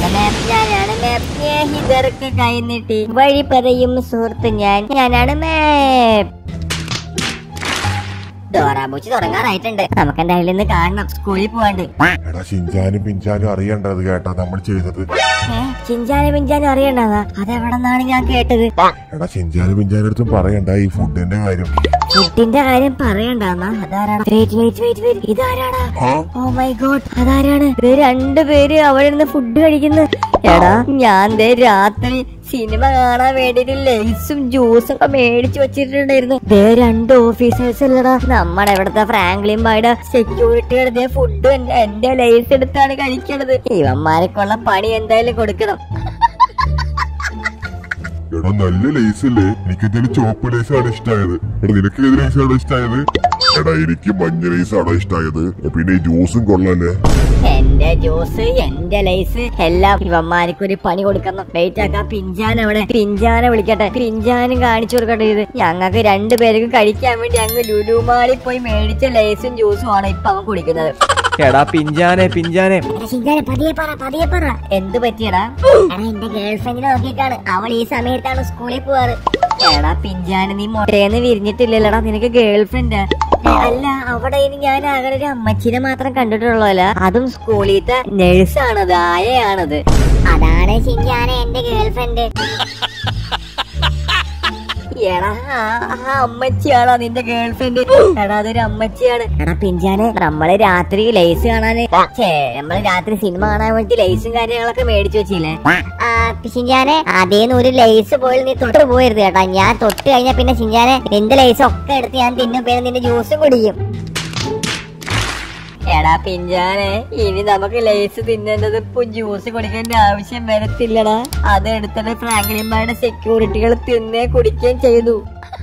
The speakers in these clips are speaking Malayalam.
ഞാനാണ് മാപ്പ് ഞാനാണ് മാപ്പ് സ്നേഹിതർക്ക് കൈനീട്ടി വഴി പറയും സുഹൃത്ത് ഞാൻ ഞാനാണ് മാപ്പ് ഡോറാബൂച്ചി തുടങ്ങാറായിട്ടുണ്ട് നമുക്ക് എന്തായാലും ഇന്ന് കാണണം സ്കൂളിൽ പോവാണ്ട് എടാ ഷിഞ്ചാനും പിഞ്ചാനും അറിയണ്ടത് കേട്ടാ നമ്മൾ ചെയ്തത് ഏ, ചിഞ്ചാനും പിഞ്ചാനും അറിയണ്ടതാ അതെവിടെന്നാണ് ഞാൻ കേട്ടത് എടാ ഷിഞ്ചാനും പിഞ്ചാനും അടുത്തും പറയണ്ട ഈ ഫുഡിന്റെ കാര്യം ഫുഡിന്റെ കാര്യം പറയണ്ടെന്നാ അതാരാടാ വെയിറ്റ് വെയിറ്റ് വെയിറ്റ് വെയിറ്റ് ഇതാരാടാ ഓ മൈ ഗോഡ് അതാരാണ് ഇത് രണ്ടുപേര് അവിടെ നിന്ന് ഫുഡ് കഴിക്കുന്നു എടാ ഞാൻ ദേ രാത്രി സിനിമ കാണാൻ വേണ്ടിട്ട് ലേസും ജ്യൂസും ഒക്കെ മേടിച്ചു വെച്ചിട്ടുണ്ടായിരുന്നു ദേ രണ്ട് ഓഫീസേഴ്സ് അല്ലടാ നമ്മുടെ ഇവിടുത്തെ ഫ്രാങ്ക്ലിൻ ബായുടെ സെക്യൂരിറ്റിയുടെ ദേ ഫുഡ് എന്റെ ലേസ് എടുത്താണ് കഴിക്കണത് ഇവന്മാരൊക്കെയുള്ള പണി എന്തായാലും കൊടുക്കണം എടാ നല്ല ലേസ് അല്ലേ എനിക്ക് എന്തായാലും ചോപ്പ് ലേസ് ആണ് ഇഷ്ടമായത് എടാ നിനക്ക് ഏത് ലേസ് ആണ് ഇഷ്ടമായത് എടാ എനിക്ക് മഞ്ഞ ലേസ് ആണോ ഇഷ്ടമായത് പിന്നെ ഈ ജ്യൂസും കൊള്ളാല്ലേ എന്റെ ജ്യൂസ് എന്റെ ലൈസ് എല്ലാം ഇവന്മാർക്ക് ഒരു പണി കൊടുക്കണം വെയിറ്റ് ആക്കാം പിഞ്ചാൻ അവിടെ പിഞ്ചാനെ വിളിക്കട്ടെ പിഞ്ചാനും കാണിച്ചു കൊടുക്കട്ടെ ഇത് ഞങ്ങൾക്ക് രണ്ടുപേർക്കും കഴിക്കാൻ വേണ്ടി അങ്ങ് ലുലുമാളിൽ പോയി മേടിച്ച ലൈസും ജ്യൂസും ആണ് ഇപ്പൊ അവൻ കുടിക്കുന്നത് എടാ പിഞ്ചാനെ പിഞ്ചാനെ പതിയെ പറ പതിയെ പറ എന്ത് പറ്റിയടാ എടാ എന്റെ ഗേൾഫ്രണ്ടിനെ നോക്കിയിട്ടാണ് അവൾ ഈ സമയത്താണ് സ്കൂളിൽ പോവാറ് എടാ പിഞ്ചാന് നീ മൊട്ടേന്ന് വിരിഞ്ഞിട്ടില്ലല്ലടാ നിനക്ക് ഗേൾഫ്രണ്ട് അല്ല അവിടെ ഇനി ഞാൻ ആകെ ഒരു അമ്മച്ചിനെ മാത്രം കണ്ടിട്ടുള്ളൂല അതും സ്കൂളിലത്തെ നഴ്സാണത് ആയയാണത് അതാണ് ചിഞ്ചാനെ എന്റെ ഗേൾഫ്രണ്ട് എടാ ആ ആ അമ്മച്ചിയാണോ നിന്റെ ഗേൾഫ്രണ്ട് എടാ അതൊരു അമ്മച്ചിയാണ് എടാ പിഞ്ചാനെ നമ്മള് രാത്രി ലൈസ് കാണാന് ഛേ നമ്മള് രാത്രി സിനിമ കാണാൻ വേണ്ടി ലൈസും കാര്യങ്ങളൊക്കെ മേടിച്ചു വെച്ചില്ലേ ചിഞ്ചാനെ അതേന്ന് ഒരു ലൈസ് പോയി നീ തൊട്ട് പോയിരുത് കേട്ടാ ഞാൻ തൊട്ട് കഴിഞ്ഞാ പിന്നെ ചിഞ്ചാനെ നിന്റെ ലൈസ് ഒക്കെ എടുത്ത് ഞാൻ തിന്നും പിന്നെ നിന്റെ ജ്യൂസും കുടിക്കും എടാ പിഞ്ചാനെ ഇനി നമുക്ക് ലേസ് തിന്നേണ്ടത് ഇപ്പൊ ജ്യൂസ് കുടിക്കേണ്ട ആവശ്യം വരത്തില്ലടാ അത് എടുത്തിട്ട് ഫ്രാങ്ക്ലിന്മാരുടെ സെക്യൂരിറ്റികൾ തിന്നേ കുടിക്കുകയും ചെയ്തു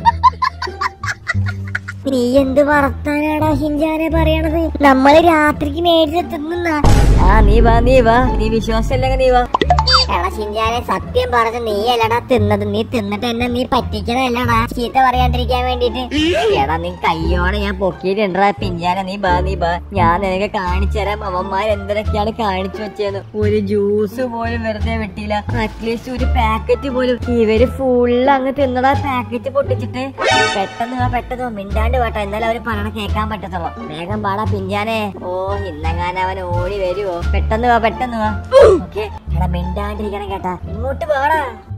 നീ എന്ത് വർത്താനാടാ ഹിഞ്ചാനെ പറയണത് നമ്മള് രാത്രിക്ക് മേടിച്ച് തിന്നുന്ന ആ നീ വാ നീ വാ നീ വിശ്വാസമില്ലെങ്കിൽ നീ വാ എടാ ഷിഞ്ചാനെ സത്യം പറഞ്ഞ നീ അല്ലടാ തിന്നത് നീ തിന്നിട്ട് എന്നെ നീ പറ്റിക്കണല്ലടാ ചീത്ത പറയാണ്ടിരിക്കാൻ വേണ്ടിട്ട് എടാ നീ കയ്യോടെ ഞാൻ പൊക്കിയിട്ടുണ്ടാ പിഞ്ചാനെ നീ ബാ നീ ബാ ഞാൻ നിനക്ക് കാണിച്ചു തരാം അവന്മാർ എന്തൊക്കെയാണ് കാണിച്ചു വെച്ചതെന്ന് ഒരു ജ്യൂസ് പോലും വെറുതെ വിട്ടില്ല അറ്റ്ലീസ്റ്റ് ഒരു പാക്കറ്റ് പോലും ഇവര് ഫുള്ള് അങ്ങ് തിന്നടാ പാക്കറ്റ് പൊട്ടിച്ചിട്ട് പെട്ടെന്ന് വാ പെട്ടെന്ന് വാ മിണ്ടാണ്ട് വാട്ടോ എന്നാലും അവര് പറയണ കേൾക്കാൻ പറ്റത്തുള്ളൂ വേഗം പാടാ പിഞ്ചാനെ ഓ ഇന്നെങ്ങാനും അവൻ ഓടി വരുവോ പെട്ടെന്ന് വാ പെട്ടെന്ന് വാ ഓക്കെ എടാ മിണ്ടാണ്ടിരിക്കണം കേട്ടാ ഇങ്ങോട്ട് വാടാ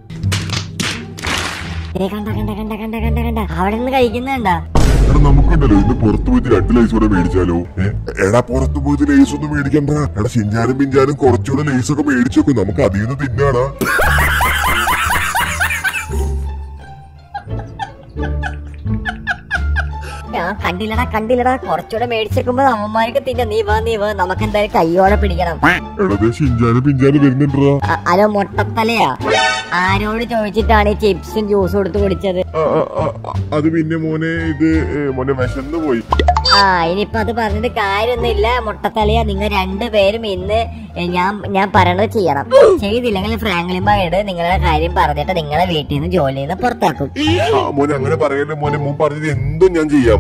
ദേ കണ്ട കണ്ട കണ്ട കണ്ട കണ്ട കണ്ട അവിടെ നിന്ന് കഴിക്കുന്നുണ്ടാ എടാ നമുക്കുണ്ടല്ലോ ഇന്ന് പുറത്തു പോയിട്ട് രണ്ട് ലൈസ് കൂടെ മേടിച്ചാലോ ഏ? എടാ പുറത്തു പോയിട്ട് ലൈസ് ഒന്നും മേടിക്കണ്ട എടാ ഷിഞ്ചാനും പിഞ്ചാനും കുറച്ചുകൂടെ ലൈസ് ഒക്കെ മേടിച്ചു വെക്കും നമുക്ക് അതിൽ നിന്ന് തിന്നാടാ ഞാൻ കണ്ടില്ലടാ കണ്ടില്ലടാ കുറച്ചുകൂടെ മേടിച്ചേക്കുമ്പോ അമ്മമാർക്ക് തിന്നെ നീ വാ നീ വാ നമുക്ക് എന്തായാലും കയ്യോടെ പിടിക്കണം എടാ ദേ ഷിഞ്ചാനും പിഞ്ചാനും വരുന്നുണ്ടാ അ- ഹലോ മുട്ടത്തലയാ ആരോട് ചോദിച്ചിട്ടാണ് ഈ ചിപ്സും ജ്യൂസും എടുത്ത് കുടിച്ചത് അത് പിന്നെ മോനെ ഇത് ഏ, മോനെ വിശന്ന് പോയി ആ ഇനിയിപ്പൊ അത് പറഞ്ഞിട്ട് കാര്യമൊന്നുമില്ല മുട്ടത്തലയാ നിങ്ങൾ രണ്ടുപേരും ഇന്ന് എ, ഞാൻ ഞാൻ പറയണത് ചെയ്യണം ചെയ്തില്ലെങ്കിൽ ഫ്രാങ്ക്ലിൻബായോട് നിങ്ങളുടെ കാര്യം പറഞ്ഞിട്ട് നിങ്ങളെ വീട്ടിൽ നിന്ന് ജോലിയിൽ നിന്ന് പുറത്താക്കും ആ, മോനെ അങ്ങനെ പറയല്ലേ മോനെ മോൻ പറഞ്ഞത് എന്തും ഞാൻ ചെയ്യാം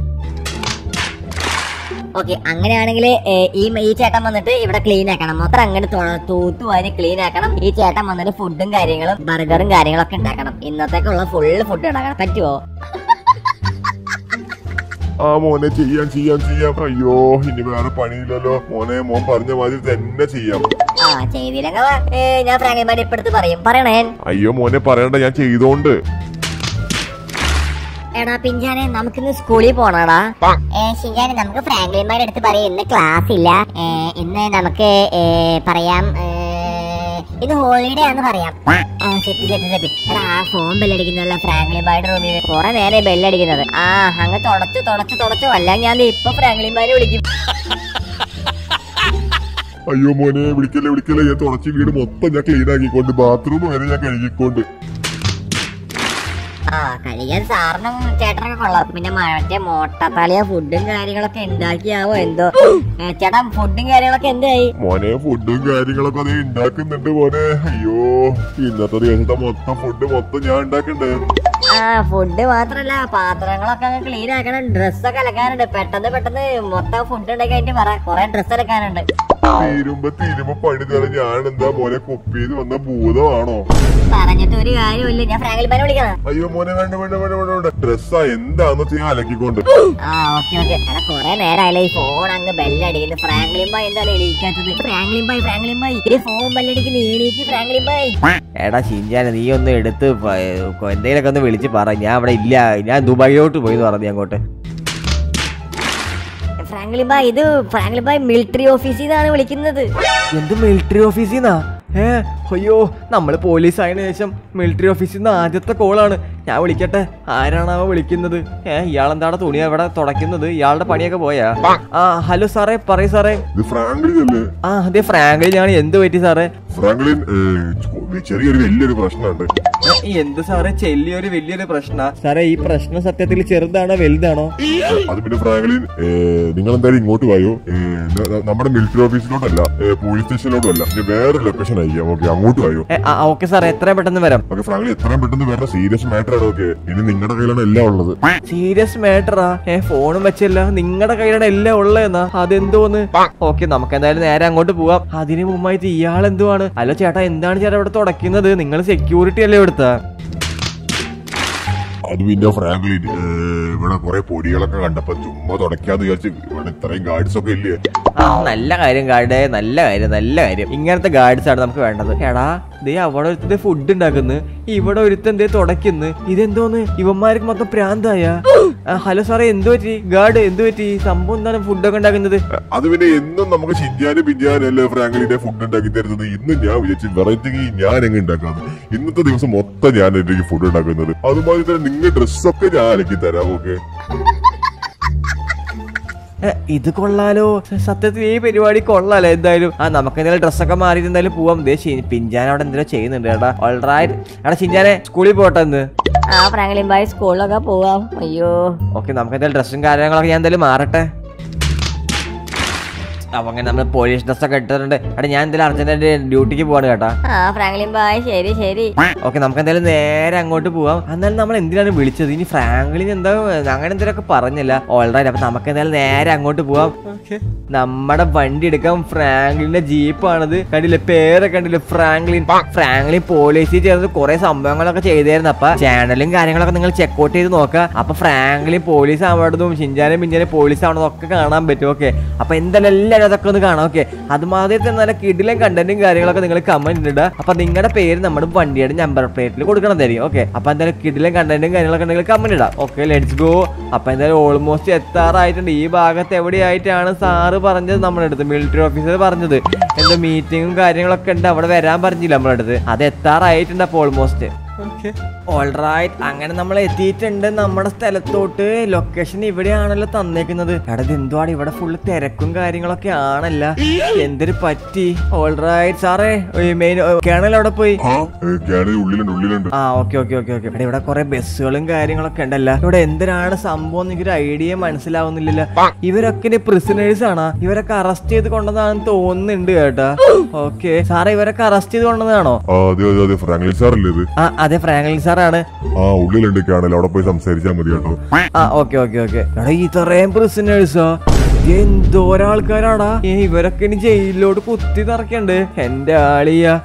ഓക്കെ അങ്ങനെയാണെങ്കിൽ ഈ ഈ ചേട്ടൻ വന്നിട്ട് ഇവിടെ ക്ലീൻ ആക്കണം മൊത്തം അങ്ങനെ തൊ- തൂത്തുവാരി ക്ലീൻ ആക്കണം ഈ ചേട്ടൻ വന്നിട്ട് ഫുഡും കാര്യങ്ങളും ബർഗറും കാര്യങ്ങളൊക്കെ ഉണ്ടാക്കണം ഇന്നത്തേക്കുള്ള ഫുള്ള് ഫുഡ് ഉണ്ടാക്കണം പറ്റുമോ ആ മോനെ ചെയ്യാം ചെയ്യാം ചെയ്യാം അയ്യോ ഇനി വേറെ പണിയില്ലല്ലോ മോനെ മോൻ പറഞ്ഞ മാതിരി തന്നെ ചെയ്യാം ആ ചെയ്തില്ലെങ്കിൽ ഏ, ഞാൻ ഫ്രാങ്ക്ലിൻബായുടെ ഇപ്പടുത്ത് പറയും പറയണേ അയ്യോ മോനെ പറയണ്ട ഞാൻ ചെയ്തോണ്ട് എടാ പിഞ്ചാനെ നമുക്കിന്ന് സ്കൂളിൽ പോണടാ ശിഞ്ചാനെ നമുക്ക് ഫ്രാങ്ക്ലിൻമാരുടെ അടുത്ത് പറയാം ഇന്ന് ക്ലാസ് ഇല്ല ഏ, ഇന്ന് നമുക്ക് ഏ, പറയാം ഏ, ഇത് ഹോളിഡേ ആണെന്ന് പറയാം ആ സെറ്റ് സെറ്റ് സെറ്റ് എടാ ആ ഫോൺ ബെല്ലടിക്കുന്നല്ല ഫ്രാങ്ക്ലിൻമാരുടെ റൂമിൽ കുറെ നേരം ബെല്ലടിക്കുന്നത് ആ അങ്ങ് തുടച്ചു തുടച്ചു തുടച്ചു അല്ല ഞാൻ ദേ ഇപ്പൊ ഫ്രാങ്ക്ലിൻമാരെ വിളിക്കും അയ്യോ മോനെ വിളിക്കല്ലേ വിളിക്കല്ലേ ഞാൻ തുടച്ച് വീട് മൊത്തം ഞാൻ ക്ലീൻ ആക്കിക്കൊണ്ട് ബാത്റൂം വരെ ഞാൻ കഴുകിക്കൊണ്ട് ആ കഴിയാൻ സാറിനും ചേട്ടനൊക്കെ കൊള്ളാം പിന്നെ മറ്റേ മോട്ടത്തളിയ ഫുഡും കാര്യങ്ങളൊക്കെ ഉണ്ടാക്കിയാവോ എന്തോ ഏ, ചേട്ടാ ഫുഡും കാര്യങ്ങളൊക്കെ എന്തായി മോനെ ഫുഡും കാര്യങ്ങളൊക്കെ അതേ ഉണ്ടാക്കുന്നുണ്ട് മോനെ അയ്യോ ഇന്നത്തെ ദിവസത്തെ മൊത്തം ഫുഡ് മൊത്തം ഞാൻ ഉണ്ടാക്കണ്ടേ ആ ഫുഡ് മാത്രല്ല പാത്രങ്ങളൊക്കെ അങ്ങ് ക്ലീൻ ആക്കണം ഡ്രസ്സൊക്കെ അലക്കാനുണ്ട് പെട്ടെന്ന് പെട്ടെന്ന് മൊത്തം ഫുഡ് ഉണ്ടാക്കി കഴിഞ്ഞിട്ട് പറ കൊറേ ഡ്രസ്സ് അലക്കാനുണ്ട് തീരുമ്പോ തീരുമ്പോ പണി തരാൻ ഞാൻ എന്താ മോനെ കൊപ്പിയിൽ വന്ന ഭൂതമാണോ പറഞ്ഞിട്ട് ഒരു കാര്യമില്ല ഞാൻ ഫ്രാങ്കിൽ പാനെ വിളിക്കണം അയ്യോ മോനെ വേണ്ട വേണ്ട വേണ്ട വേണ്ട വേണ്ട ഡ്രസ്സാ എന്താന്ന് വെച്ചാൽ ഞാൻ അലക്കിക്കൊണ്ട് ആ ഓക്കെ ഓക്കെ എടാ കൊറേ നേരമായില്ലേ ഈ ഫോൺ അങ്ങ് ബെല്ലടിക്കുന്നു ഫ്രാങ്ക്ലിൻ ബായ് എന്താണ് എണീക്കാത്തത് ഫ്രാങ്ക്ലിൻ ബായ് ഫ്രാങ്ക്ലിൻ ബായ് ഈ ഫോൺ ബെല്ലടിക്കുന്ന എണീക്ക് ഫ്രാങ്ക്ലിൻ ബായ് എടാ ഷിൻജാനെ നീ ഒന്ന് എടുത്ത് പ- എന്തെങ്കിലുമൊക്കെ ഒന്ന് വിളിച്ച് പറ ഞാൻ അവിടെ ഇല്ല ഞാൻ ദുബായിലോട്ട് പോയി എന്ന് പറഞ്ഞു അങ്ങോട്ട് ഫ്രാങ്ക്ലിൻ ബായ് ഇത് ഫ്രാങ്ക്ലിൻ ബായ് മിലിറ്ററി ഓഫീസിൽ നിന്നാണ് വിളിക്കുന്നത് എന്ത് മിലിറ്ററി ഓഫീസിൽ നിന്നാ ഏ അയ്യോ നമ്മൾ പോലീസ് ആയതിനു ശേഷം മിലിറ്ററി ഓഫീസിൽ നിന്ന് ആദ്യത്തെ കോളാണ് ഞാൻ വിളിക്കട്ടെ ആരാണാവോ വിളിക്കുന്നത് ഏ ഇയാളെന്താണ് തുണി അവിടെ തുടയ്ക്കുന്നത് ഇയാളുടെ പണിയൊക്കെ പോയാ ആ ഹലോ സാറേ പറയൂ സാറേ ഇത് ഫ്രാങ്ക്ലിൻ അല്ലേ ആ അതെ ഫ്രാങ്ക്ലിൻ ആണ് എന്ത് പറ്റി സാറേ ഫ്രാങ്ക്ലിൻ ഏ, ചെറിയൊരു വലിയൊരു പ്രശ്നമുണ്ട് ഏ, എന്ത് സാറേ ചെല്ലിയൊരു വലിയൊരു പ്രശ്ന സാറേ ഈ പ്രശ്നം സത്യത്തിൽ ചെറുതാണോ വലുതാണോ അത് പിന്നെ ഫ്രാങ്ക്ലിൻ നിങ്ങൾ എന്തായാലും ഇങ്ങോട്ട് വായോ ഏ, ന- ന- നമ്മുടെ മിലിറ്ററി ഓഫീസിലോട്ടല്ല ഏ, പോലീസ് സ്റ്റേഷനിലോട്ടും അല്ല ഇനി വേറെ ലൊക്കേഷൻ അയക്കാം ഓക്കെ അങ്ങോട്ട് വായോ ഏ, ആ ഓക്കെ സാറേ എത്രയും പെട്ടെന്ന് വരാം ഓക്കെ ഫ്രാങ്ക്ലിൻ എത്രയും പെട്ടെന്ന് വേറെ സീരിയസ് മാറ്റർ ആണ് ഓക്കെ ഇനി നിങ്ങളുടെ കയ്യിലാണ് എല്ലാം ഉള്ളത് സീരിയസ് മാറ്ററാ ഏ ഫോണും വെച്ചല്ല നിങ്ങളുടെ കയ്യിലാണ് എല്ലാം ഉള്ളതെന്നാ അതെന്തോന്ന് ഓക്കെ നമുക്ക് എന്തായാലും നേരെ അങ്ങോട്ട് പോവാം അതിന് മുമ്പായിട്ട് ഇയാൾ എന്തുവാണ് അല്ല ചേട്ടാ എന്താണ് ചേട്ടാ ഇവിടെ തുടയ്ക്കുന്നത് നിങ്ങൾ സെക്യൂരിറ്റി അല്ലേ ഇവിടുത്തെ അത് പിന്നെ ഫ്രാങ്ക്ലിൻ ഏ, ഇവിടെ കുറെ പൊടികളൊക്കെ കണ്ടപ്പോ ചുമ്മാ തുടയ്ക്കാന്ന് വിചാരിച്ച് ഇവിടെ ഇത്രയും ഗാർഡ്സ് ഒക്കെ ഇല്ലേ ആ നല്ല കാര്യം ഗാർഡേ നല്ല കാര്യം നല്ല കാര്യം ഇങ്ങനത്തെ ഗാർഡ്സ് ആണ് നമുക്ക് വേണ്ടത് എടാ ദേ അവിടെ ഒരുത്തന്റെ ഫുഡ് ഉണ്ടാക്കുന്നു ഇവിടെ ഒരുത്തൻ ദേ തുടയ്ക്കുന്നു ഇതെന്തോന്ന് ഇവന്മാർക്ക് മൊത്തം പ്രാന്തായ ആ, ഹലോ സാറേ എന്തു പറ്റി ഗാർഡ് എന്തു പറ്റി സംഭവം എന്താണ് ഫുഡൊക്കെ ഉണ്ടാക്കുന്നത് അത് പിന്നെ എന്നും നമുക്ക് ചിഞ്ചാനും പിഞ്ചാനും അല്ലേ ഫ്രാങ്ക്ലിന്റെ ഫുഡ് ഉണ്ടാക്കി തരുന്നത് ഇന്ന് ഞാൻ വിചാരിച്ചു വെറൈറ്റി ഞാൻ എങ്ങനെ ഉണ്ടാക്കാന്ന് ഇന്നത്തെ ദിവസം മൊത്തം ഞാൻ എനിക്ക് ഫുഡ് ഉണ്ടാക്കുന്നത് അതുമാതിരി തന്നെ നിങ്ങൾ ഡ്രസ്സൊക്കെ ഞാൻ അലക്കി തരാം ഓക്കെ ഏ, ഇത് കൊള്ളാലോ സ- സത്യത്തിൽ ഈ പരിപാടി കൊള്ളാലോ എന്തായാലും ആ നമുക്ക് എന്തായാലും ഡ്രസ്സൊക്കെ മാറി എന്തായാലും പോവാം ദേ ഷി- പിഞ്ചാൻ അവിടെ എന്തെങ്കിലും ചെയ്യുന്നുണ്ട് ഏട്ടാ ഓൾറൈറ്റ് എടാ ചിഞ്ചാനെ സ്കൂളിൽ പോട്ടെ എന്ന് ആ ഫ്രാങ്ക്ലിൻ ബായ് സ്കൂളിലൊക്കെ പോവാം അയ്യോ ഓക്കെ നമുക്ക് എന്തായാലും ഡ്രസ്സും കാര്യങ്ങളൊക്കെ ഞാൻ എന്തായാലും മാറട്ടെ അപ്പൊ അങ്ങനെ നമ്മൾ പോലീസ് ഡ്രസ്സൊക്കെ ഇട്ടിട്ടുണ്ട് എടാ ഞാൻ എന്തായാലും അർജന്റായിട്ട് ഡ്യൂട്ടിക്ക് പോവാണ് കേട്ടാ ആ ഫ്രാങ്ക്ലിൻ ബായ് ശരി ശരി ഓക്കെ നമുക്ക് എന്തായാലും നേരെ അങ്ങോട്ട് പോവാം എന്നാലും നമ്മൾ എന്തിനാണ് വിളിച്ചത് ഇനി ഫ്രാങ്ക്ലിൻ എന്താ അങ്ങനെ എന്തെങ്കിലുമൊക്കെ പറഞ്ഞില്ല ഓൾറൈറ്റ് അപ്പൊ നമുക്ക് എന്തായാലും നേരെ അങ്ങോട്ട് പോവാം നമ്മുടെ വണ്ടി എടുക്കാം ഫ്രാങ്ക്ലിന്റെ ജീപ്പാണിത് കണ്ടില്ലേ പേരൊക്കെ കണ്ടില്ലേ ഫ്രാങ്ക്ലിൻ ഫ്രാങ്ക്ലിൻ പോലീസിൽ ചേർന്ന് കുറെ സംഭവങ്ങളൊക്കെ ചെയ്തായിരുന്നു അപ്പൊ ചാനലും കാര്യങ്ങളൊക്കെ നിങ്ങൾ ചെക്കൗട്ട് ചെയ്ത് നോക്കുക അപ്പൊ ഫ്രാങ്ക്ലിൻ പോലീസ് ആവണതും ഷിഞ്ചാനും പിഞ്ചാനും പോലീസ് ആവണതും ഒക്കെ കാണാൻ പറ്റും ഓക്കെ അപ്പൊ എന്തായാലും എല്ലാവരും അതൊക്കെ ഒന്ന് കാണാം ഓക്കെ അതുമാതിരി തന്നെ നല്ല കിടിലം കണ്ടന്റും കാര്യങ്ങളൊക്കെ നിങ്ങൾ കമന്റ് ഇടുക അപ്പൊ നിങ്ങളുടെ പേര് നമ്മുടെ വണ്ടിയുടെ നമ്പർ പ്ലേറ്റിൽ കൊടുക്കണതായിരിക്കും ഓക്കെ അപ്പൊ എന്തായാലും കിടിലം കണ്ടന്റും കാര്യങ്ങളൊക്കെ നിങ്ങൾ കമന്റ് ഇടാം ഓക്കെ ലെറ്റ്സ് ഗോ അപ്പൊ എന്തായാലും ഓൾമോസ്റ്റ് എത്താറായിട്ടുണ്ട് ഈ ഭാഗത്ത് എവിടെയായിട്ടാണ് സാറ് പറഞ്ഞത് നമ്മുടെ അടുത്ത് മിലിറ്ററി ഓഫീസർ പറഞ്ഞത് എന്തോ മീറ്റിങ്ങും കാര്യങ്ങളൊക്കെ ഉണ്ട് അവിടെ വരാൻ പറഞ്ഞില്ല നമ്മുടെ അടുത്ത് അത് എത്താറായിട്ടുണ്ട് അപ്പൊ ഓൾമോസ്റ്റ് ഓൾറൈറ്റ് അങ്ങനെ നമ്മൾ എത്തിയിട്ടുണ്ട് നമ്മുടെ സ്ഥലത്തോട്ട് ലൊക്കേഷൻ ഇവിടെയാണല്ലോ തന്നേക്കുന്നത് എടാ ഇത് എന്തുവാണ് ഇവിടെ ഫുള്ള് തിരക്കും കാര്യങ്ങളൊക്കെ ആണല്ല എന്തൊരു പറ്റി ഓൾറൈറ്റ് സാറേ മെയിൻ കേണൽ അവിടെ പോയി ആ ക്യാനൽ ഉള്ളിലുണ്ട് ഉള്ളിലുണ്ട് ആ ഓക്കെ ഓക്കെ ഓക്കെ ഓക്കെ ഇവിടെ ഇവിടെ കുറെ ബസ്സുകളും കാര്യങ്ങളൊക്കെ ഉണ്ടല്ലോ ഇവിടെ എന്തിനാണ് സംഭവം എനിക്കൊരു ഐഡിയ മനസ്സിലാവുന്നില്ലല്ലോ ഇവരൊക്കെ പ്രിസണേഴ്സ് ആണോ ഇവരൊക്കെ അറസ്റ്റ് ചെയ്ത് കൊണ്ടതാണെന്ന് തോന്നുന്നുണ്ട് കേട്ടാ ഓക്കെ സാറേ ഇവരൊക്കെ അറസ്റ്റ് ചെയ്ത് കൊണ്ടതാണോ ആ അതെ അതെ അതെ ഫ്രാങ്ക്ലിൻ സാർ അല്ലേ ഇത് ആ അതെ ഫ്രാങ്ക്ലിൻ സാറാണ് ആ ഉള്ളിലുണ്ട് ക്യാനൽ അവിടെ പോയി സംസാരിച്ചാൽ മതി കേട്ടോ ആ ഓക്കെ ഓക്കെ ഓക്കെ എടാ ഇത്രയും പ്രിസനേഴ്സാ എന്തോരാൾക്കാരാടാ ഏ ഇവരൊക്കെ ഇനി ജയിലിലോട്ട് കുത്തി നിറക്കണ്ട് എന്റെ ആളിയ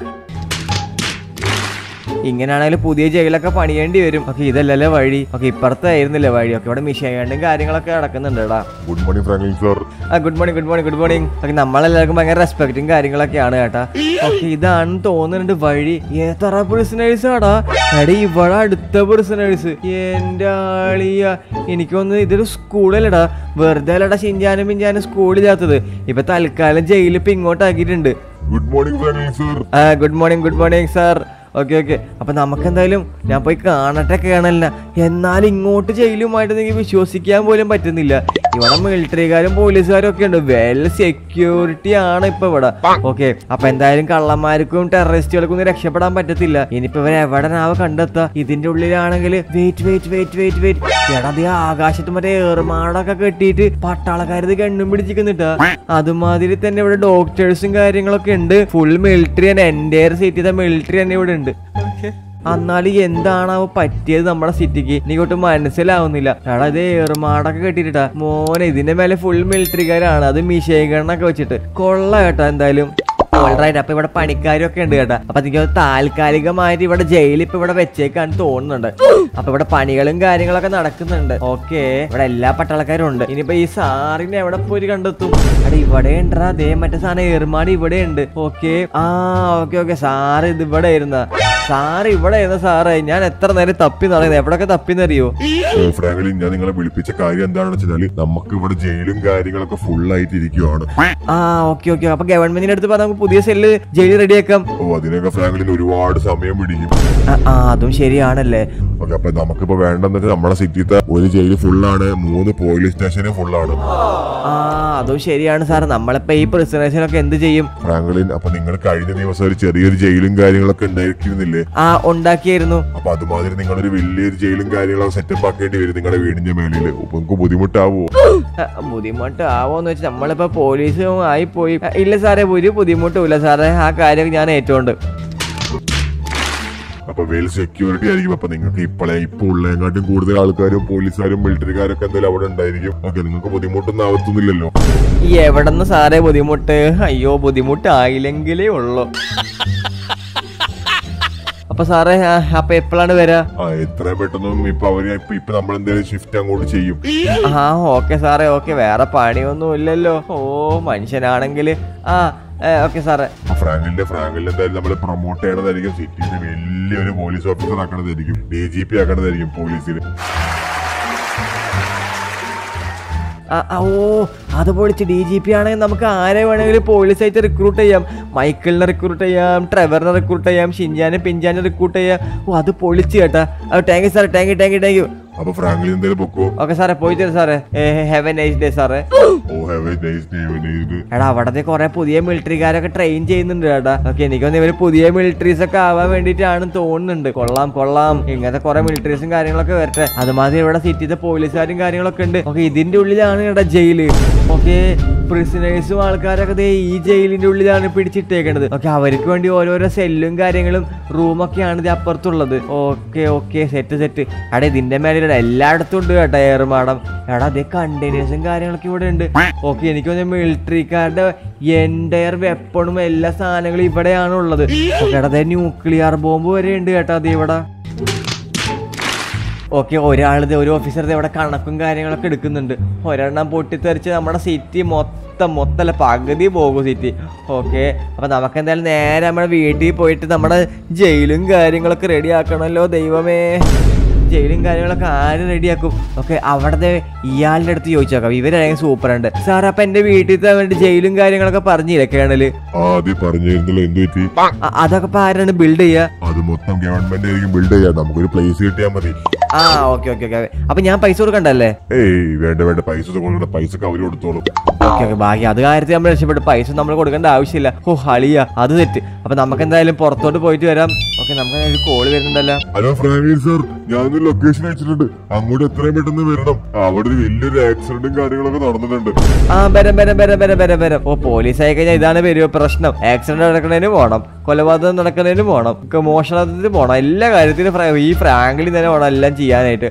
ഇങ്ങനെയാണെങ്കിൽ പുതിയ ജയിലൊക്കെ പണിയേണ്ടി വരും ഓക്കെ ഇതല്ലല്ലേ വഴി ഓക്കെ ഇപ്പുറത്തെ ആയിരുന്നില്ലേ വഴി ഒക്കെ ഇവിടെ മിഷയാണ്ടും കാര്യങ്ങളൊക്കെ നടക്കുന്നുണ്ട് എടാ ഗുഡ് മോർണിംഗ് ഫ്രാങ്ക്ലിൻ സാർ ആ good morning good morning good morning okay നമ്മളെല്ലാവർക്കും ഭയങ്കര റെസ്പെക്റ്റും കാര്യങ്ങളൊക്കെയാണ് കേട്ടാ ഓക്കെ ഇതാണെന്ന് തോന്നുന്നുണ്ട് വഴി എത്ര പ്രിസനേഴ്സ് ആടാ എടാ ഇവിടെ അടുത്ത പ്രിസനേഴ്സ് എന്റെ ആളിയ എനിക്കൊന്ന് ഇതൊരു സ്കൂളല്ലടാ വെറുതെ അല്ലടാ ഷിഞ്ചാനും പിഞ്ചാനും സ്കൂളില്ലാത്തത് ഇപ്പൊ തൽക്കാലം ജയിലിൽ ഇപ്പൊ ഇങ്ങോട്ടാക്കിയിട്ടുണ്ട് ഗുഡ് മോർണിംഗ് ഫ്രാങ്ക്ലിൻ സാർ ആ good morning good morning sir okay okay അപ്പൊ നമുക്ക് എന്തായാലും ഞാൻ പോയി കാണട്ടെ കാണല്ല എന്നാൽ ഇങ്ങോട്ട് ജയിലുമായിട്ട് എനിക്ക് വിശ്വസിക്കാൻ പോലും പറ്റുന്നില്ല ഇവിടെ മിലിറ്ററിക്കാരും പോലീസുകാരും ഒക്കെ ഉണ്ട് വെൽ സെക്യൂരിറ്റി ആണ് ഇപ്പൊ ഇവിടെ ഓക്കെ അപ്പൊ എന്തായാലും കള്ളന്മാർക്കും ടെററിസ്റ്റുകൾക്കും ഒന്നും രക്ഷപ്പെടാൻ പറ്റത്തില്ല ഇനിയിപ്പോ ഇവരെ എവിടെ നാവ് കണ്ടെത്താ ഇതിന്റെ ഉള്ളിലാണെങ്കിൽ wait wait wait wait wait എടാ ദേ ആകാശത്ത് മറ്റേ ഏറുമാടൊക്കെ കെട്ടിയിട്ട് പട്ടാളക്കാരത് കണ്ണും പിടിച്ചിരിക്കുന്നിട്ടാ അതുമാതിരി തന്നെ ഇവിടെ ഡോക്ടേഴ്സും കാര്യങ്ങളൊക്കെ ഉണ്ട് ഫുൾ മിലിറ്ററി തന്നെ എൻ്റെ സീറ്റ് ചെയ്ത മിലിറ്ററി തന്നെ ഇവിടെ ഉണ്ട് എന്നാലും എന്താണാവോ പറ്റിയത് നമ്മുടെ സിറ്റിക്ക് എനിക്കൊട്ട് മനസ്സിലാവുന്നില്ല എടാ ഇത് ഏറുമാടൊക്കെ കെട്ടിട്ടാ മോനെ ഇതിന്റെ മേലെ ഫുൾ മിലിറ്ററിക്കാരാണ് അത് മിഷേകണ്ണൊക്കെ വെച്ചിട്ട് കൊള്ള കേട്ടോ എന്തായാലും ഓൾറൈറ്റ് അപ്പൊ ഇവിടെ പണിക്കാരൊക്കെ ഉണ്ട് കേട്ടോ അപ്പൊ എനിക്ക് തോന്നുന്നു താൽക്കാലികമായിട്ട് ഇവിടെ ജയിലിൽ ഇപ്പൊ ഇവിടെ വെച്ചേക്കാണ് തോന്നുന്നുണ്ട് അപ്പൊ ഇവിടെ പണികളും കാര്യങ്ങളൊക്കെ നടക്കുന്നുണ്ട് ഓക്കെ ഇവിടെ എല്ലാ പട്ടാളക്കാരും ഉണ്ട് ഇനിയിപ്പോ ഈ സാറിനെ എവിടെ പോയി കണ്ടെത്തും അവിടെ ഇവിടെ ഉണ്ടടാ അതേ മറ്റേ സാധനം ഏറുമാടി ഇവിടെ ഉണ്ട് ഓക്കെ ആ ഓക്കെ ഓക്കെ സാറ് ഇത് ഇവിടെ ഇരുന്ന സാറ് ഇവിടെ ഇരുന്ന സാറേ ഞാൻ എത്ര നേരം തപ്പി നടക്കുന്നത് എവിടൊക്കെ തപ്പിന്നറിയോ ഏ, ഫ്രാങ്ക്ലിൻ ഞാൻ നിങ്ങളെ വിളിപ്പിച്ച കാര്യം എന്താണെന്ന് വെച്ചാൽ നമുക്ക് ഇവിടെ ജയിലും കാര്യങ്ങളൊക്കെ ഫുൾ ആയിട്ട് ഇരിക്കുവാണ് ആ ഓക്കെ ഓക്കെ അപ്പൊ ഗവൺമെന്റിന്റെ അടുത്ത് പറഞ്ഞാൽ നമുക്ക് പുതിയ സെല്ല് ജയിൽ റെഡിയാക്കാം ഓ അതിനൊക്കെ ഫ്രാങ്ക്ലിൻ ഒരുപാട് സമയം പിടിക്കും ആ, ആ അതും ശരിയാണല്ലേ ഓക്കെ അപ്പൊ നമുക്കിപ്പോ വേണ്ടെന്ന് വെച്ചാൽ നമ്മുടെ സിറ്റിത്തെ ഒരു ജയിൽ ഫുള്ളാണ് മൂന്ന് പോലീസ് സ്റ്റേഷനും ഫുള്ളാണ് ആ അതും ശരിയാണ് സാർ നമ്മളിപ്പോ ഈ പ്രിസനേഴ്സിനൊക്കെ എന്ത് ചെയ്യും ഫ്രാങ്ക്ലിൻ അപ്പൊ നിങ്ങൾ കഴിഞ്ഞ ദിവസം ഒരു ചെറിയൊരു ജയിലും കാര്യങ്ങളൊക്കെ ഉണ്ടായിരിക്കുന്നില്ലേ ആ ഉണ്ടാക്കിയായിരുന്നു അപ്പൊ അതുമാതിരി നിങ്ങളൊരു വലിയൊരു ജയിലും കാര്യങ്ങളൊക്കെ സെറ്റപ്പ് ആക്കേണ്ടി വരും നിങ്ങളുടെ വീടിന്റെ മേലില് അപ്പൊ നിങ്ങൾക്ക് ബുദ്ധിമുട്ടാവോ ആ, ബുദ്ധിമുട്ട് ആവോന്ന് വെച്ചാൽ നമ്മളിപ്പോ പോലീസും ആയി പോയി ആ, ഇല്ല സാറേ ഒരു ബുദ്ധിമുട്ടും ഇല്ല സാറേ ആ കാര്യം ഞാൻ ഏറ്റുകൊണ്ട് അപ്പൊ വെൽ സെക്യൂരിറ്റി ആയിരിക്കും അപ്പൊ നിങ്ങൾക്ക് ഇപ്പോഴേ ഇപ്പൊ ഉള്ളതിനെക്കാട്ടും കൂടുതൽ ആൾക്കാരും പോലീസുകാരും മിലിറ്ററിക്കാരൊക്കെ എന്തായാലും അവിടെ ഉണ്ടായിരിക്കും ഓക്കെ നിങ്ങൾക്ക് ബുദ്ധിമുട്ടൊന്നും ആവത്തൊന്നുമില്ലല്ലോ ഈ എവിടെന്ന് സാറേ ബുദ്ധിമുട്ട് അയ്യോ ബുദ്ധിമുട്ട് ആയില്ലെങ്കിലേ ഉള്ളൂ അപ്പൊ സാറേ ആ, അപ്പൊ എപ്പോഴാണ് വരാ ആ എത്രയും പെട്ടെന്നും ഇപ്പൊ അവര് ഇപ്പൊ ഇപ്പൊ നമ്മൾ എന്തായാലും ഷിഫ്റ്റ് അങ്ങോട്ട് ചെയ്യും ആ ഓക്കെ സാറേ ഓക്കെ വേറെ പണിയൊന്നും ഇല്ലല്ലോ ഓ മനുഷ്യനാണെങ്കിൽ ആ ഓക്കെ സാറേ ആ ഫ്രാങ്കിന്റെ ഫ്രാങ്കിന്റെ എന്തായാലും നമ്മൾ പ്രൊമോട്ട് ചെയ്യണതായിരിക്കും സിറ്റിയിൽ വലിയൊരു പോലീസ് ഓഫീസർ ആക്കണതായിരിക്കും ഡി ജി പി ആക്കണതായിരിക്കും പോലീസിൽ ആ, ആ, ഓ അത് പൊളിച്ച് ഡി ജി പി ആണെങ്കിൽ നമുക്ക് ആരെ വേണമെങ്കിലും പോലീസായിട്ട് റിക്രൂട്ട് ചെയ്യാം മൈക്കിളിനെ റിക്രൂട്ട് ചെയ്യാം ട്രെവറിനെ റിക്രൂട്ട് ചെയ്യാം ഷിൻജാനെ പിഞ്ചാനെ റിക്രൂട്ട് ചെയ്യാം ഓ അത് പൊളിച്ച് കേട്ടാ താങ്ക് യു സാറേ thank you thank you thank you അപ്പൊ ഫ്രാങ്കിൽ എന്തായാലും പൊക്കോ ഓക്കെ സാറേ പോയി തരും സാറേ ഹാവ് എ നൈസ് ഡേ സാറേ oh have a nice day nice day എടാ അവിടത്തെ കുറെ പുതിയ മിലിറ്ററിക്കാരൊക്കെ ട്രെയിൻ ചെയ്യുന്നുണ്ട് കേട്ടാ ഓക്കെ എനിക്കൊന്ന് ഇവര് പുതിയ മിലിറ്ററീസ് ഒക്കെ ആവാൻ വേണ്ടിയിട്ടാണ് തോന്നുന്നുണ്ട് കൊള്ളാം കൊള്ളാം ഇങ്ങനത്തെ കുറെ മിലിറ്ററീസും കാര്യങ്ങളൊക്കെ വരട്ടെ അതുമാതിരി ഇവിടെ സിറ്റിത്തെ പോലീസുകാരും കാര്യങ്ങളൊക്കെ ഉണ്ട് ഓക്കെ ഇതിന്റെ ഉള്ളിലാണ് ഇവിടെ ജയില് ഓക്കെ പ്രിസണേഴ്സും ആൾക്കാരൊക്കെ ദേ ഈ ജയിലിന്റെ ഉള്ളിലാണ് പിടിച്ചിട്ടേക്കണത് ഓക്കെ അവർക്ക് വേണ്ടി ഓരോരോ സെല്ലും കാര്യങ്ങളും റൂമൊക്കെയാണ് ഇത് അപ്പുറത്തുള്ളത് ഓക്കെ ഓക്കെ സെറ്റ് സെറ്റ് എടാ ഇതിന്റെ മേലെ ഇവിടെ എല്ലായിടത്തും ഉണ്ട് കേട്ടോ ഏറുമാടം എടാ അതേ കണ്ടെയ്നേഴ്സും കാര്യങ്ങളൊക്കെ ഇവിടെ ഉണ്ട് ഓക്കെ എനിക്ക് തോന്നുന്നു മിലിറ്ററിക്കാരുടെ എൻറ്റയർ വെപ്പണും എല്ലാ സാധനങ്ങളും ഇവിടെയാണ് ഉള്ളത് ഓക്കെ എടാ അതേ ന്യൂക്ലിയർ ബോംബ് വരെ ഉണ്ട് കേട്ടോ അത് ഇവിടെ ഓക്കെ ഒരാളിത് ഒരു ഓഫീസർ ഇവിടെ കണക്കും കാര്യങ്ങളൊക്കെ എടുക്കുന്നുണ്ട് ഒരെണ്ണം പൊട്ടിത്തെറിച്ച് നമ്മുടെ സിറ്റി മൊത്തം മൊത്തമല്ല പകുതി പോകും സിറ്റി ഓക്കെ അപ്പം നമുക്ക് എന്തായാലും നേരെ നമ്മുടെ വീട്ടിൽ പോയിട്ട് നമ്മുടെ ജയിലും കാര്യങ്ങളൊക്കെ റെഡി ആക്കണമല്ലോ ദൈവമേ ജയിലും കാര്യങ്ങളൊക്കെ ആര് റെഡിയാക്കും ഓക്കെ അവിടുത്തെ ഇയാളുടെ അടുത്ത് ചോദിച്ചു നോക്കാം ഇവരാണെങ്കിൽ സൂപ്പർ ഉണ്ട് സാർ അപ്പം എൻ്റെ വീട്ടിലത്തെ വേണ്ടി ജയിലും കാര്യങ്ങളൊക്കെ പറഞ്ഞില്ലേ കേണല് ആദ്യം പറഞ്ഞിരുന്നല്ലോ എന്ത് പറ്റി അ- അതൊക്കെ ഇപ്പം ആരാണ് ബിൽഡ് ചെയ്യുക അത് മൊത്തം ഗവൺമെന്റ് ആയിരിക്കും ബിൽഡ് ചെയ്യാം നമുക്കൊരു പ്ലേസ് കിട്ടിയാൽ മതി ആ ഓക്കെ ഓക്കെ ഓക്കെ അപ്പം ഞാൻ പൈസ കൊടുക്കണ്ടല്ലേ ഏയ് വേണ്ട വേണ്ട പൈസ കൊടുക്കണ്ട പൈസ അവര് കൊടുത്തോളും ഓക്കെ ഓക്കെ ബാക്കി അത് കാര്യത്തിൽ നമ്മൾ രക്ഷപ്പെട്ടു പൈസ നമ്മൾ കൊടുക്കേണ്ട ആവശ്യമില്ല ഓ ഹളിയ അത് തെറ്റ് അപ്പൊ നമുക്ക് എന്തായാലും പുറത്തോട്ട് പോയിട്ട് വരാം ഓക്കെ നമുക്ക് ഒരു കോള് വരുന്നുണ്ടല്ലോ ഹലോ ഫ്രാങ്ക്ലിൻ സാർ ഞാനൊരു ലൊക്കേഷൻ അയച്ചിട്ടുണ്ട് അങ്ങോട്ട് എത്രയും പെട്ടെന്ന് വരണം അവിടെ ഒരു വലിയൊരു ആക്സിഡന്റും കാര്യങ്ങളൊക്കെ നടന്നിട്ടുണ്ട് ആ വരാം വരാം വരാം വരാം വരാം വരാം ഓ പോലീസ് ആയി കഴിഞ്ഞാൽ ഇതാണ് വരുമോ പ്രശ്നം ആക്സിഡന്റ് നടക്കുന്നതിന് പോകണം കൊലപാതകം നടക്കുന്നതിന് പോകണം ഒക്കെ മോഷണത്തിന് പോകണം എല്ലാ കാര്യത്തിനും ഫ്രാ- ഈ ഫ്രാങ്കിളിൽ തന്നെ വേണം എല്ലാം ചെയ്യാനായിട്ട്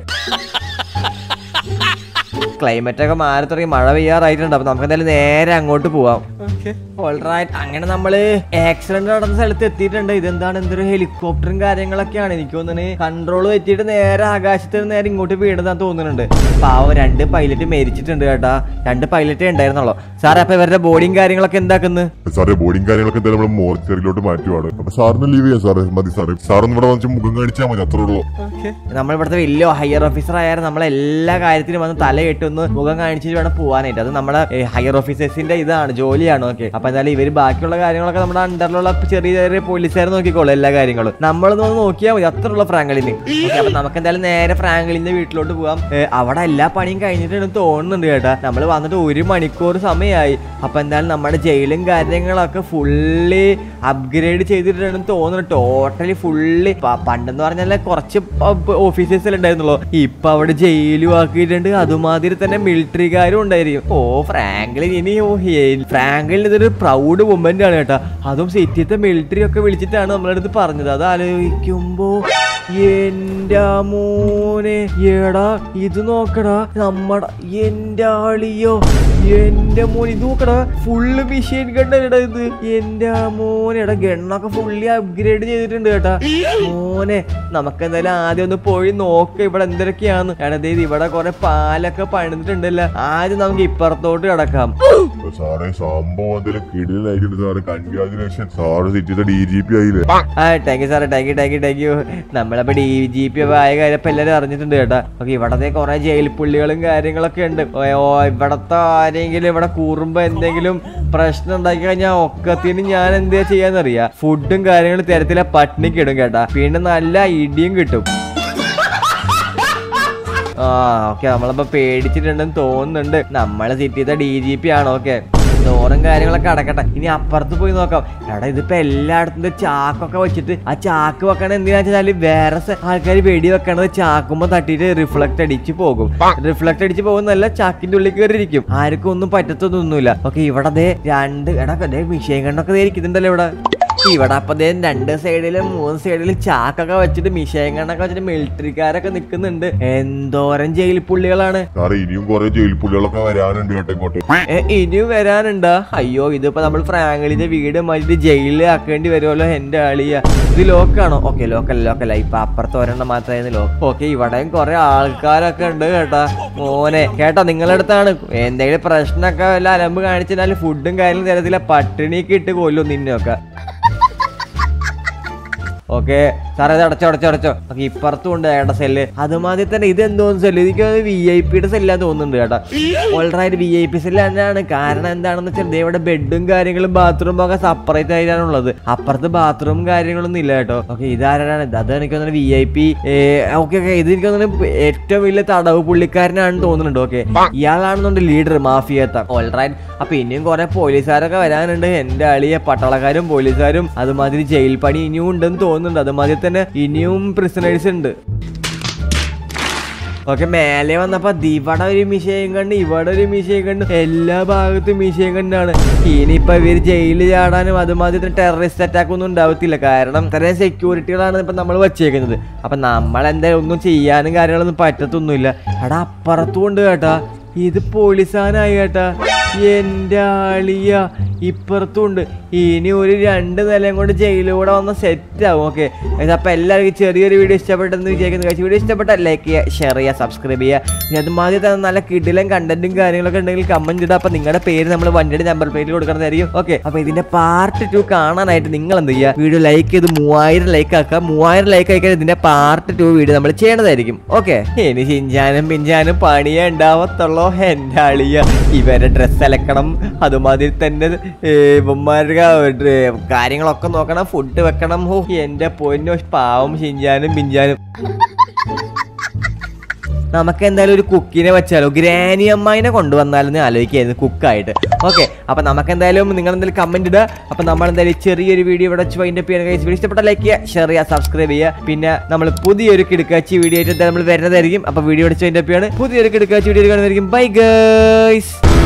ക്ലൈമറ്റ് ഒക്കെ മാറി തുടങ്ങി മഴ പെയ്യാറായിട്ടുണ്ട് അപ്പൊ നമുക്ക് എന്തായാലും നേരെ അങ്ങോട്ട് പോവാം ഓൾറൈറ്റ് അങ്ങനെ നമ്മള് ആക്സിഡന്റ് നടന്ന സ്ഥലത്ത് എത്തിയിട്ടുണ്ട് ഇതെന്താണ് എന്തൊരു ഹെലികോപ്റ്ററും കാര്യങ്ങളൊക്കെയാണ് എനിക്ക് തോന്നുന്നത് കൺട്രോൾ തെറ്റിയിട്ട് നേരെ ആകാശത്ത് നിന്ന് നേരെ ഇങ്ങോട്ട് വീണതാന്ന് തോന്നുന്നുണ്ട് പാവം രണ്ട് പൈലറ്റ് മരിച്ചിട്ടുണ്ട് കേട്ടാ രണ്ട് പൈലറ്റേ ഉണ്ടായിരുന്നുള്ളൂ സാറേ അപ്പൊ ഇവരുടെ ബോഡിയും കാര്യങ്ങളൊക്കെ എന്താക്കുന്നു സാറേ ബോഡിയും കാര്യങ്ങളൊക്കെ എന്തായാലും നമ്മൾ മോർച്ചറിയിലോട്ട് മാറ്റുവാണ് അപ്പൊ സാറിന് ലീവ് ചെയ്യാം സാറേ മതി സാറേ സാറൊന്ന് ഇവിടെ വന്നിട്ട് മുഖം കാണിച്ചാൽ മതി അത്രേ ഉള്ളൂ നമ്മൾ ഇവിടുത്തെ വലിയ ഹയർ ഓഫീസർ ആയാലും നമ്മളെ എല്ലാ കാര്യത്തിനും വന്ന് തലയിട്ടൊന്ന് മുഖം കാണിച്ചിട്ട് വേണം പോകാനായിട്ട് അത് നമ്മളെ ഹയർ ഓഫീസേഴ്സിന്റെ ഇതാണ് ജോലിയാണ് ഓക്കെ അപ്പൊ എന്തായാലും ഇവര് ബാക്കിയുള്ള കാര്യങ്ങളൊക്കെ നമ്മുടെ അണ്ടറിലുള്ള ചെറിയ ചെറിയ പോലീസുകാർ നോക്കിക്കോളും എല്ലാ കാര്യങ്ങളും നമ്മളൊന്ന് വന്ന് നോക്കിയാൽ മതി അത്രയുള്ള ഫ്രാങ്കളിന് ഓക്കെ അപ്പൊ നമുക്ക് എന്തായാലും നേരെ ഫ്രാങ്കളിന്റെ വീട്ടിലോട്ട് പോവാം ഏ, അവിടെ എല്ലാ പണിയും കഴിഞ്ഞിട്ടുണ്ടെന്ന് തോന്നുന്നുണ്ട് കേട്ടാ നമ്മൾ വന്നിട്ട് ഒരു മണിക്കൂർ സമയമായി അപ്പൊ എന്തായാലും നമ്മുടെ ജയിലും കാര്യങ്ങളൊക്കെ ഫുള്ളി അപ്ഗ്രേഡ് ചെയ്തിട്ടുണ്ടെന്ന് തോന്നുന്നു ടോട്ടലി ഫുള്ളി പണ്ടെന്ന് പറഞ്ഞാൽ കുറച്ച് ഓഫീസേഴ്സ് ഉണ്ടായിരുന്നുള്ളൂ ഇപ്പൊ അവിടെ ജയിലും ആക്കിയിട്ടുണ്ട് അതുമാതിരി തന്നെ മിലിറ്ററിക്കാരും ഉണ്ടായിരിക്കും ഓ ഫ്രാങ്ക്ലിൻ ഇനി ഓ ഏ- ഫ്രാങ്ക്ലിൻ ഇതൊരു പ്രൗഡ് മൊമെന്റ് ആണ് കേട്ടോ അതും സിറ്റിത്തെ മിലിറ്ററി ഒക്കെ വിളിച്ചിട്ടാണ് നമ്മളടുത്ത് പറഞ്ഞത് അത് ആലോചിക്കുമ്പോ എന്റെ മോനെ എടാ ഇത് നോക്കടാ നമ്മടെ എന്റെ ആളിയോ എന്റെ മോൻ ഇത് നോക്കടാ ഫുള്ള് മെഷീൻ ഗണ്ണടാ ഇത് എന്റെ മോനെ എടാ ഗണ്ണൊക്കെ ഫുള്ളി അപ്ഗ്രേഡ് ചെയ്തിട്ടുണ്ട് കേട്ടാ മോനെ നമുക്ക് എന്തായാലും ആദ്യം ഒന്ന് പോയി നോക്ക ഇവിടെ എന്തൊക്കെയാന്ന് എടാ ദേ ഇവിടെ കുറെ പാലൊക്കെ പണിതിട്ടുണ്ടല്ലോ ആദ്യം നമുക്ക് ഇപ്പുറത്തോട്ട് കിടക്കാം സാറേ സംഭവം എന്തെങ്കിലും കിടിലായിട്ടുണ്ട് സാറ് കൺഗ്രാജുലേഷൻ സാറ് സിറ്റിയുടെ ഡി ജി പി ആയില്ലേ ആ താങ്ക് യു സാറേ thank you thank you thank you നമ്മളപ്പോ ഡി ജി പി ആയ കാര്യം ഇപ്പൊ എല്ലാവരും അറിഞ്ഞിട്ടുണ്ട് കേട്ടോ ഓക്കെ ഇവിടത്തെ കുറെ ജയിൽ പുള്ളികളും കാര്യങ്ങളൊക്കെ ഉണ്ട് ഓ ഓ, ഇവിടത്തെ ആരെങ്കിലും ഇവിടെ കൂറുമ്പോ എന്തെങ്കിലും പ്രശ്നം ഉണ്ടാക്കി കഴിഞ്ഞാൽ ഒക്കത്തിന് ഞാൻ എന്താ ചെയ്യാന്നറിയാ ഫുഡും കാര്യങ്ങളും തരത്തില പട്ടിണിക്ക് ഇടും കേട്ടാ പിന്നെ നല്ല ഇടിയും കിട്ടും ആ ഓക്കെ നമ്മളിപ്പോ പേടിച്ചിട്ടുണ്ടെന്ന് തോന്നുന്നുണ്ട് നമ്മളെ സിറ്റിത്തെ ഡി ജി പി ആണ് ഓക്കെ ഡോറും കാര്യങ്ങളൊക്കെ അടക്കട്ടെ ഇനി അപ്പുറത്ത് പോയി നോക്കാം എടാ ഇതിപ്പോ എല്ലായിടത്തും ഇത് ചാക്കൊക്കെ വെച്ചിട്ട് ആ ചാക്ക് വെക്കണ എന്തിനാ വെച്ചാല് വേറെ ആൾക്കാർ വെടി വെക്കണത് ചാക്കുമ്പോ തട്ടിയിട്ട് റിഫ്ലക്ട് അടിച്ച് പോകും റിഫ്ലക്ട് അടിച്ച് പോകുന്നല്ല ചാക്കിന്റെ ഉള്ളിൽ കയറിയിരിക്കും ആർക്കും ഒന്നും പറ്റത്തൊന്നുമില്ല ഓക്കെ ഇവിടെ ദേ രണ്ട് എടാ ദേ മിഷീൻ കണ്ണൊക്കെ ദേ ഇരിക്കുന്നുണ്ടല്ലോ ഇവിടെ ഇവിടെ അപ്പൊ ദേ രണ്ട് സൈഡിലും മൂന്ന് സൈഡിലും ചാക്കൊക്കെ വെച്ചിട്ട് മിഷീൻ കണ്ണൊക്കെ വെച്ചിട്ട് മിലിറ്ററിക്കാരൊക്കെ നിൽക്കുന്നുണ്ട് എന്തോരം ജയിൽ പുള്ളികളാണ് സാറേ ഇനിയും കുറെ ജയിൽ പുള്ളികളൊക്കെ വരാനുണ്ട് കേട്ടോ ഇങ്ങോട്ട് ഏ, ഇനിയും വരാനുണ്ടാ അയ്യോ ഇതിപ്പോ നമ്മൾ ഫ്രാങ്കളിന്റെ വീട് മാറ്റി ജയിലിൽ ആക്കേണ്ടി വരുമല്ലോ എന്റെ ആളിയ ഇത് ലോക്കാണോ ഓക്കെ ലോക്കൽ ലോക്കല്ല ഇപ്പൊ അപ്പുറത്ത് ഒരെണ്ണം മാത്രമായിരുന്നു ലോക്ക് ഓക്കെ ഇവിടെയും കുറെ ആൾക്കാരൊക്കെ ഉണ്ട് കേട്ടാ മോനെ കേട്ടോ നിങ്ങളുടെ അടുത്താണ് എന്തെങ്കിലും പ്രശ്നമൊക്കെ വല്ല അലമ്പ് കാണിച്ചാൽ ഫുഡും കാര്യങ്ങളും തരത്തില്ല പട്ടിണിക്ക് ഇട്ട് കൊല്ലും നിന്നൊക്കെ ഓക്കെ സാറേ ഇത് അടച്ചോ അടച്ചോ അടച്ചോ ഓക്കെ ഇപ്പുറത്തും ഉണ്ട് ഏട്ടാ സെല്ല് അതുമാതിരി തന്നെ ഇത് എന്തോന്ന് സെല്ല് എനിക്ക് വി ഐ പിയുടെ സെല്ലാന്ന് തോന്നുന്നുണ്ട് കേട്ടാ alright V I P cell തന്നെയാണ് കാരണം എന്താണെന്ന് വെച്ചാൽ ദേ ഇവിടെ ബെഡും കാര്യങ്ങളും ബാത്റൂമും ഒക്കെ സെപ്പറേറ്റ് ആയിട്ടാണുള്ളത് അപ്പുറത്ത് ബാത്റൂം കാര്യങ്ങളൊന്നും ഇല്ല കേട്ടോ ഓക്കെ ഇതാരാണ് ഇത് അത് എനിക്ക് തോന്നുന്നു V I P okay okay ഇത് എനിക്ക് തോന്നുന്നു ഏറ്റവും വലിയ തടവ് പുള്ളിക്കാരനാണെന്ന് തോന്നുന്നുണ്ട് ഓക്കെ ഇയാളാണെന്നുണ്ട് ലീഡർ മാഫിയത്ത ഓൾറൈറ്റ് അപ്പൊ ഇനിയും കുറെ പോലീസുകാരൊക്കെ വരാനുണ്ട് എന്റെ അളിയെ പട്ടാളക്കാരും പോലീസുകാരും അതുമാതിരി ജയിൽ പണി ഇനിയും ഉണ്ടെന്ന് തോന്നുന്നുണ്ട് അതുമാതിരി തന്നെ ഇനിയും പ്രിസണേഴ്സ് ഉണ്ട് ഓക്കെ മേലെ വന്നപ്പോ ഇവിടെ ഒരു മിഷയും കണ്ട് ഇവിടെ ഒരു മിഷയും കണ്ട് എല്ലാ ഭാഗത്തും മിഷയും കണ്ടാണ് ഇനിയിപ്പൊ ഇവര് ജയിലിൽ ചാടാനും അതുമാതിരി തന്നെ ടെററിസ്റ്റ് അറ്റാക്ക് ഒന്നും ഉണ്ടാവത്തില്ല കാരണം ഇത്രയും സെക്യൂരിറ്റികളാണ് ഇപ്പൊ നമ്മൾ വെച്ചേക്കുന്നത് അപ്പൊ നമ്മൾ എന്തായാലും ഒന്നും ചെയ്യാനും കാര്യങ്ങളൊന്നും പറ്റത്തൊന്നുമില്ല എടാ അപ്പുറത്തും ഉണ്ട് കേട്ടാ ഇത് പോലീസാനായി കേട്ടാ എന്റെ ആളിയ ഇപ്പുറത്തും ഉണ്ട് ഇനി ഒരു രണ്ട് നിലയും കൊണ്ട് ജയിലൂടെ വന്ന സെറ്റ് ആവും ഓക്കെ അപ്പൊ എല്ലാവർക്കും ചെറിയൊരു വീഡിയോ ഇഷ്ടപ്പെട്ടെന്ന് വിചാരിക്കുന്നു കഴിച്ച് വീഡിയോ ഇഷ്ടപ്പെട്ട ലൈക്ക് ചെയ്യുക ഷെയർ ചെയ്യുക സബ്സ്ക്രൈബ് ചെയ്യുക ഇനി അതുമാതിരി തന്നെ നല്ല കിടിലം കണ്ടന്റും കാര്യങ്ങളൊക്കെ ഉണ്ടെങ്കിൽ കമന്റ് ഇടുക അപ്പൊ നിങ്ങളുടെ പേര് നമ്മൾ വണ്ടിയുടെ നമ്പർ പ്ലേറ്റിൽ കൊടുക്കുന്നതായിരിക്കും ഓക്കെ അപ്പൊ ഇതിന്റെ പാർട്ട് ടു കാണാനായിട്ട് നിങ്ങൾ എന്ത് ചെയ്യുക വീഡിയോ ലൈക്ക് ചെയ്ത് മൂവായിരം ലൈക്ക് ആക്കുക മൂവായിരം ലൈക്ക് ആക്കിയാൽ ഇതിന്റെ പാർട്ട് ടു വീഡിയോ നമ്മൾ ചെയ്യണതായിരിക്കും ഓക്കെ ഇനി ചിഞ്ചാനും പിഞ്ചാനും പണിയേ ഉണ്ടാവത്തുള്ളൂ എൻ്റെ അളിയ ഇവരെ ഡ്രസ്സ് അലക്കണം അതുമാതിരി തന്നെ ഏ, ഇവന്മാരുടെ ഏ, കാര്യങ്ങളൊക്കെ നോക്കണം ഫുഡ് വെക്കണം ഹോ എൻ്റെ പൊന്നോ പാവം ചിഞ്ചാനും പിഞ്ചാനും നമുക്ക് എന്തായാലും ഒരു കുക്കിനെ വെച്ചാലോ ഗ്രാനി അമ്മായിനെ കൊണ്ടുവന്നാലെന്ന് ആലോചിക്കായിരുന്നു കുക്കായിട്ട് ഓക്കെ അപ്പൊ നമുക്ക് എന്തായാലും നിങ്ങൾ എന്തായാലും കമന്റ് ഇടുക അപ്പൊ നമ്മൾ എന്തായാലും ചെറിയൊരു വീഡിയോ ഇവിടെ വെച്ച് വൈൻഡപ്പ് ചെയ്യാൻ കഴിച്ചു ഇഷ്ടപ്പെട്ട ലൈക്ക് ചെയ്യുക ഷെയർ ചെയ്യുക സബ്സ്ക്രൈബ് ചെയ്യുക പിന്നെ നമ്മൾ പുതിയൊരു കിടക്കാച്ചി വീഡിയോ ആയിട്ട് നമ്മൾ വരുന്നതായിരിക്കും അപ്പൊ വീഡിയോ അടിച്ച് വൈൻഡപ്പ് ചെയ്യാണ് പുതിയൊരു കിടക്കാച്ചി വീഡിയോ കാണുന്നതായിരിക്കും ബൈ ഗൈസ്